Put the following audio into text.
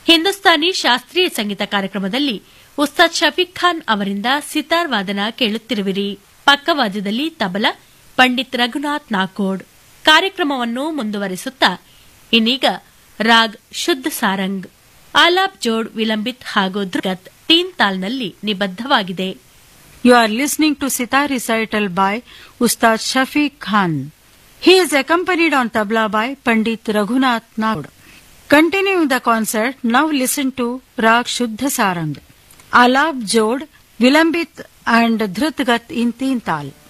ಹಿಂದೂಸ್ತಾನಿ ಶಾಸ್ತ್ರೀಯ ಸಂಗೀತ ಕಾರ್ಯಕ್ರಮದಲ್ಲಿ ಉಸ್ತಾದ್ ಶಫೀಕ್ ಖಾನ್ ಅವರಿಂದ ಸಿತಾರ್ ವಾದನ ಕೇಳುತ್ತಿರುವಿರಿ ಪಕ್ಕವಾದ್ಯದಲ್ಲಿ ತಬಲ ಪಂಡಿತ್ ರಘುನಾಥ್ ನಾಕೋಡ್ ಕಾರ್ಯಕ್ರಮವನ್ನು ಮುಂದುವರಿಸುತ್ತಾ ಇನ್ನೀಗ ರಾಗ್ ಶುದ್ಧ ಸಾರಂಗ್ ಆಲಾಪ್ ಜೋಡ್ ವಿಲಂಬಿತ್ ಹಾಗೂ ಧೃಗತ್ ತೀನ್ ತಾಲ್ನಲ್ಲಿ ನಿಬದ್ಧವಾಗಿದೆ You are listening to sitar recital by Ustad Shafiq Khan. He is accompanied on tabla by Pandit Raghunath Nagod. Continuing the concert, now listen to Rag Shuddha Sarang, Alap Jod, Vilambit and Dhrutgat in Teen Tal.